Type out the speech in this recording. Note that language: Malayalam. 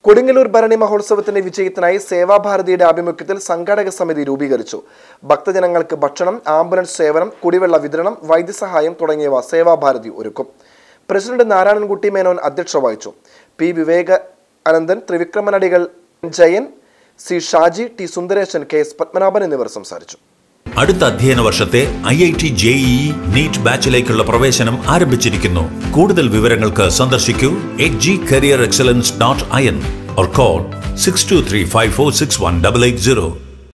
കൊടുങ്ങല്ലൂർ ഭരണി മഹോത്സവത്തിന്റെ വിജയത്തിനായി സേവാഭാരതിയുടെ ആഭിമുഖ്യത്തിൽ സംഘാടക സമിതി രൂപീകരിച്ചു ഭക്തജനങ്ങൾക്ക് ഭക്ഷണം ആംബുലൻസ് സേവനം കുടിവെള്ള വിതരണം വൈദ്യസഹായം തുടങ്ങിയവ സേവാഭാരതി ഒരുക്കും പ്രസിഡന്റ് നാരായണൻകുട്ടി മേനോൻ അധ്യക്ഷത വഹിച്ചു പി വിവേക അനന്തൻ ത്രിവിക്രമനടികൾ Jayan C Shaji T Sundaresan K S Padmanabhan എന്നിവർ സംസാരിച്ചു അടുത്ത അധ്യയന വർഷത്തെ I I T JEE NEET ബാച്ചിലേക്കുള്ള പ്രവേശനം ആരംഭിച്ചിരിക്കുന്നു കൂടുതൽ വിവരങ്ങൾക്ക് സന്ദർശിക്കൂ H G career excellence dot I N or call six two three five four six one double eight zero